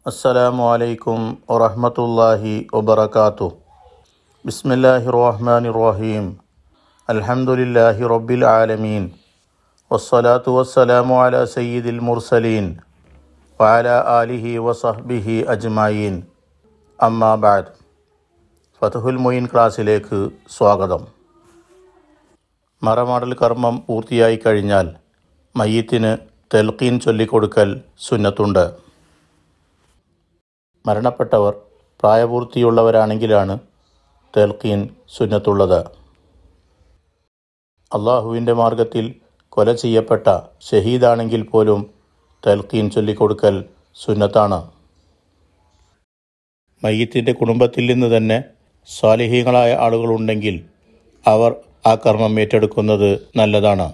السلام عليكم ورحمة الله وبركاته بسم الله الرحمن الرحيم الحمد لله رب العالمين والصلاة والسلام على سيد المرسلين وعلى آله وصحبه أجمعين أما بعد ഫതഹുൽ മൊയിൻ ക്ലാസ്സിലേക്ക് സ്വാഗതം മറമാടൽ കർമ്മം പൂർത്തിയായി കഴിഞ്ഞാൽ മയ്യത്തിന് തെൽക്കീൻ ചൊല്ലിക്കൊടുക്കൽ സുന്നത്തുണ്ട് മരണപ്പെട്ടവർ പ്രായപൂർത്തിയുള്ളവരാണെങ്കിലാണ് തെൽക്കീൻ സുന്നത്തുള്ളത് അള്ളാഹുവിൻ്റെ മാർഗത്തിൽ കൊല ചെയ്യപ്പെട്ട ഷഹീദാണെങ്കിൽ പോലും തെൽക്കീൻ ചൊല്ലിക്കൊടുക്കൽ സുന്നത്താണ് മയ്യത്തിൻ്റെ കുടുംബത്തിൽ നിന്ന് തന്നെ സ്വാലിഹീങ്ങളായ ആളുകളുണ്ടെങ്കിൽ അവർ ആ കർമ്മം ഏറ്റെടുക്കുന്നത് നല്ലതാണ്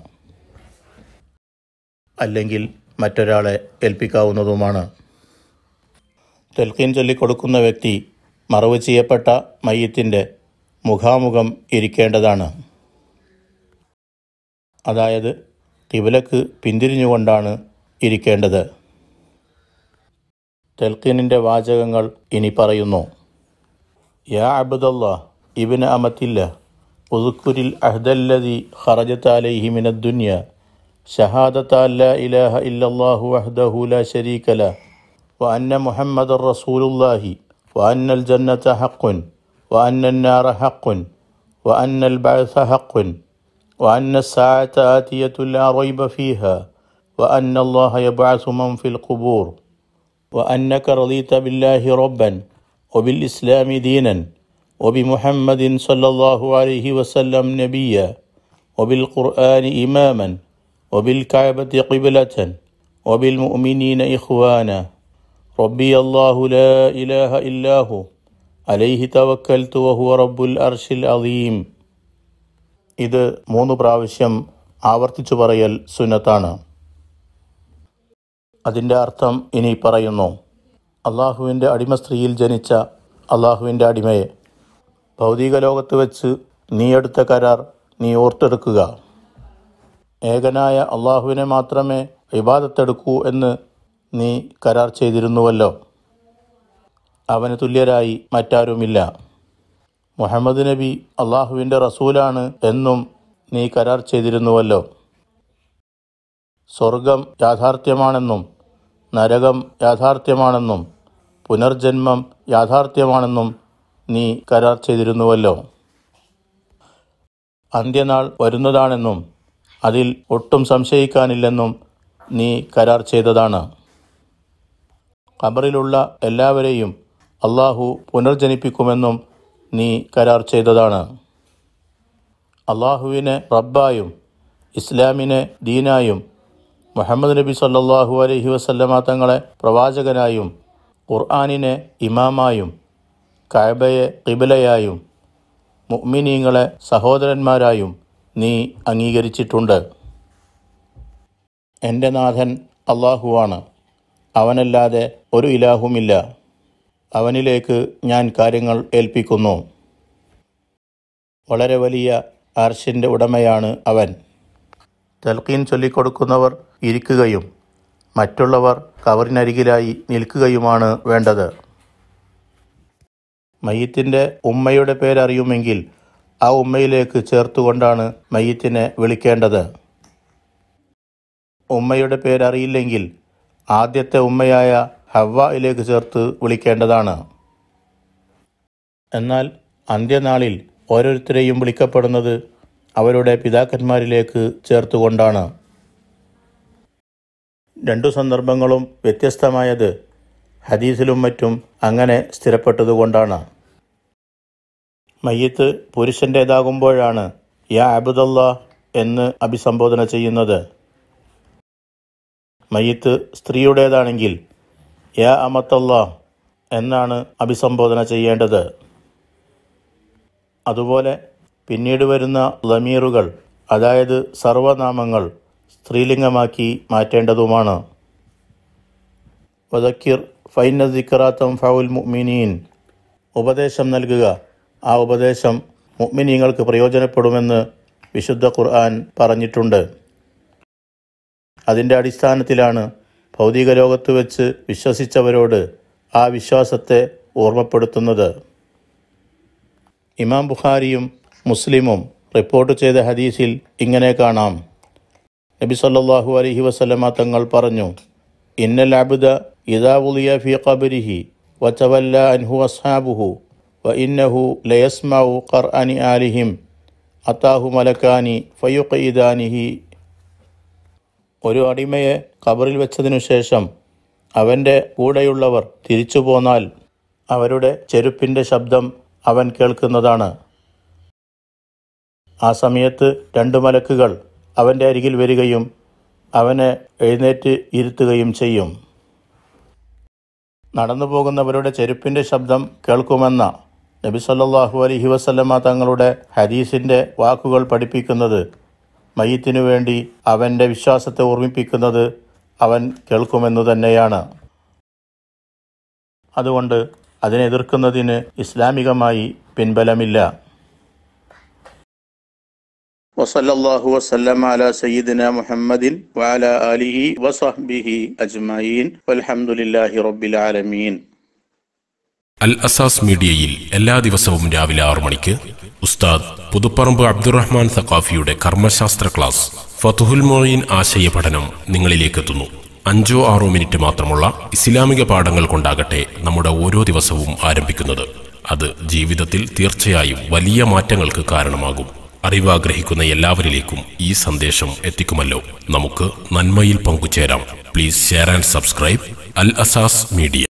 അല്ലെങ്കിൽ മറ്റൊരാളെ ഏൽപ്പിക്കാവുന്നതുമാണ് തെൽക്കീൻ ചൊല്ലിക്കൊടുക്കുന്ന വ്യക്തി മറവ് ചെയ്യപ്പെട്ട മയ്യത്തിൻ്റെ മുഖാമുഖം ഇരിക്കേണ്ടതാണ് അതായത് കിബിലക്ക് പിന്തിരിഞ്ഞുകൊണ്ടാണ് ഇരിക്കേണ്ടത് തെൽക്കീനിൻ്റെ വാചകങ്ങൾ ഇനി പറയുന്നു യാ അബ്ദല്ലാ ഇബിന് അമത്തില്ല ഉദുക്കുരിൽ അഹ്ദല്ലതി ഖറജത്ത് അലൈഹി മിനദ്ദുന്യ ഷഹാദത്ത് അല്ല ഇലാഹ ഇല്ലല്ലാഹു വഹ്ദഹു ലാ ശരീക ല വഅന്ന മുഹമ്മദ് റസൂലുല്ലാഹി وأن الجنة حق وأن النار حق وأن البعث حق وأن الساعة آتية لا ريب فيها وأن الله يبعث من في القبور وأنك رضيت بالله ربا وبالإسلام دينا وبمحمد صلى الله عليه وسلم نبيا وبالقرآن إماما وبالكعبة قبلة وبالمؤمنين إخوانا ربي الله لا إله إلا هو عليه توكلت وهو رب الأرش العظيم ഇത് മൂന്ന് പ്രാവശ്യം ആവർത്തിച്ചു പറയൽ സുന്നത്താണ് അതിൻ്റെ അർത്ഥം ഇനി പറയുന്നു അള്ളാഹുവിൻ്റെ അടിമ സ്ത്രീയിൽ ജനിച്ച അള്ളാഹുവിൻ്റെ അടിമയെ ഭൗതിക ലോകത്ത് വെച്ച് നീ എടുത്ത കരാർ നീ ഓർത്തെടുക്കുക ഏകനായ അള്ളാഹുവിനെ മാത്രമേ ഇബാദത്തെടുക്കൂ എന്ന് നീ കരാർ ചെയ്തിരുന്നുവല്ലോ അവന് തുല്യരായി മറ്റാരുമില്ല മുഹമ്മദ് നബി അള്ളാഹുവിൻ്റെ റസൂലാണ് എന്നും നീ കരാർ ചെയ്തിരുന്നുവല്ലോ സ്വർഗം യാഥാർത്ഥ്യമാണെന്നും നരകം യാഥാർത്ഥ്യമാണെന്നും പുനർജന്മം യാഥാർത്ഥ്യമാണെന്നും നീ കരാർ ചെയ്തിരുന്നുവല്ലോ അന്ത്യനാൾ വരുന്നതാണെന്നും അതിൽ ഒട്ടും സംശയിക്കാനില്ലെന്നും നീ കരാർ ചെയ്തതാണ് ഖബറിലുള്ള എല്ലാവരെയും അള്ളാഹു പുനർജനിപ്പിക്കുമെന്നും നീ കരാർ ചെയ്തതാണ് അള്ളാഹുവിനെ റബ്ബായും ഇസ്ലാമിനെ ദീനായും മുഹമ്മദ് നബി സല്ലാഹു അലൈഹി വസല്ലമ തങ്ങളെ പ്രവാചകനായും ഖുർആാനിനെ ഇമാമായും കഅബയെ കിബിലയായും മുഅ്മിനീങ്ങളെ സഹോദരന്മാരായും നീ അംഗീകരിച്ചിട്ടുണ്ട് എൻ്റെ നാഥൻ അള്ളാഹുവാണ് അവനല്ലാതെ ഒരു ഇലാഹുമില്ല അവനിലേക്ക് ഞാൻ കാര്യങ്ങൾ ഏൽപ്പിക്കുന്നു വളരെ വലിയ അർഷിൻ്റെ ഉടമയാണ് അവൻ തൽക്കീൻ ചൊല്ലിക്കൊടുക്കുന്നവർ ഇരിക്കുകയും മറ്റുള്ളവർ കവറിനരികിലായി നിൽക്കുകയുമാണ് വേണ്ടത് മയ്യത്തിൻ്റെ ഉമ്മയുടെ പേരറിയുമെങ്കിൽ ആ ഉമ്മയിലേക്ക് ചേർത്തുകൊണ്ടാണ് മയ്യത്തിനെ വിളിക്കേണ്ടത് ഉമ്മയുടെ പേരറിയില്ലെങ്കിൽ ആദ്യത്തെ ഉമ്മയായ ഹവ്വയിലേക്ക് ചേർത്ത് വിളിക്കേണ്ടതാണ് എന്നാൽ അന്ത്യനാളിൽ ഓരോരുത്തരെയും വിളിക്കപ്പെടുന്നത് അവരുടെ പിതാക്കന്മാരിലേക്ക് ചേർത്തുകൊണ്ടാണ് രണ്ടു സന്ദർഭങ്ങളും വ്യത്യസ്തമായത് ഹദീസിലും മറ്റും അങ്ങനെ സ്ഥിരപ്പെട്ടതുകൊണ്ടാണ് മയ്യത്ത് പുരുഷൻ്റേതാകുമ്പോഴാണ് യാ അബുദല്ല എന്ന് അഭിസംബോധന ചെയ്യുന്നത് മയ്യത്ത് സ്ത്രീയുടേതാണെങ്കിൽ യാ അമത്തല്ല എന്നാണ് അഭിസംബോധന ചെയ്യേണ്ടത് അതുപോലെ പിന്നീട് വരുന്ന ലമീറുകൾ അതായത് സർവനാമങ്ങൾ സ്ത്രീലിംഗമാക്കി മാറ്റേണ്ടതുമാണ് വദക്കിർ ഫൈന ദിക്കറാത്തം ഫൗൽ മുഅ്മിനീൻ ഉപദേശം നൽകുക ആ ഉപദേശം മുഅ്മിനീങ്ങൾക്ക് പ്രയോജനപ്പെടുമെന്ന് വിശുദ്ധ ഖുർആൻ പറഞ്ഞിട്ടുണ്ട് അതിൻ്റെ അടിസ്ഥാനത്തിലാണ് ഭൗതിക ലോകത്ത് വെച്ച് വിശ്വസിച്ചവരോട് ആ വിശ്വാസത്തെ ഓർമ്മപ്പെടുത്തുന്നത് ഇമാം ബുഖാരിയും മുസ്ലിമും റിപ്പോർട്ട് ചെയ്ത ഹദീസിൽ ഇങ്ങനെ കാണാം നബി സല്ലല്ലാഹു അലൈഹി വസല്ലമ തങ്ങൾ പറഞ്ഞു ഇന്നൽ അബ്ദ ഇദാ ഉളിയ ഫി ഖബരിഹി വതവല്ല അൻഹു അസ്ഹാബുഹു വ ഇന്നഹു ലയസ്മഉ ഖർഅനി ആലിഹിം അത്താഹു മലക്കാനി ഫയുഖീദാനിഹി ഒരു അടിമയെ ഖബറിൽ വെച്ചതിനു ശേഷം അവൻ്റെ കൂടെയുള്ളവർ തിരിച്ചു പോന്നാൽ അവരുടെ ചെരുപ്പിൻ്റെ ശബ്ദം അവൻ കേൾക്കുന്നതാണ് ആ സമയത്ത് രണ്ട് മലക്കുകൾ അവൻ്റെ അരികിൽ വരികയും അവനെ എഴുന്നേറ്റ് ഇരുത്തുകയും ചെയ്യും നടന്നു പോകുന്നവരുടെ ചെരുപ്പിൻ്റെ ശബ്ദം കേൾക്കുമെന്ന നബി സല്ലല്ലാഹു അലൈഹി വസല്ലമ തങ്ങളുടെ ഹദീസിൻ്റെ വാക്കുകൾ പഠിപ്പിക്കുന്നത് മയ്യത്തിനു വേണ്ടി അവൻ്റെ വിശ്വാസത്തെ ഓർമ്മിപ്പിക്കുന്നത് അവൻ കേൾക്കുമെന്നു തന്നെയാണ് അതുകൊണ്ട് അതിനെ എതിർക്കുന്നതിന് ഇസ്ലാമികമായി പിൻബലമില്ല وصلى الله وسلم على سيدنا محمد وعلى آله وصحبه أجمعين والحمد لله رب العالمين അൽ അസാസ് മീഡിയയിൽ എല്ലാ ദിവസവും രാവിലെ ആറു മണിക്ക് ഉസ്താദ് പുതുപ്പറമ്പ് അബ്ദുറഹ്മാൻ സഖാഫിയുടെ കർമ്മശാസ്ത്ര ക്ലാസ് ഫതുഹുൽ മൊയ്ൻ ആശയ പഠനം നിങ്ങളിലേക്കെത്തുന്നു അഞ്ചോ ആറോ മിനിറ്റ് മാത്രമുള്ള ഇസ്ലാമിക പാഠങ്ങൾ കൊണ്ടാകട്ടെ നമ്മുടെ ഓരോ ദിവസവും ആരംഭിക്കുന്നത് അത് ജീവിതത്തിൽ തീർച്ചയായും വലിയ മാറ്റങ്ങൾക്ക് കാരണമാകും അറിവാഗ്രഹിക്കുന്ന എല്ലാവരിലേക്കും ഈ സന്ദേശം എത്തിക്കുമല്ലോ നമുക്ക് നന്മയിൽ പങ്കുചേരാം please share and subscribe Al Asas media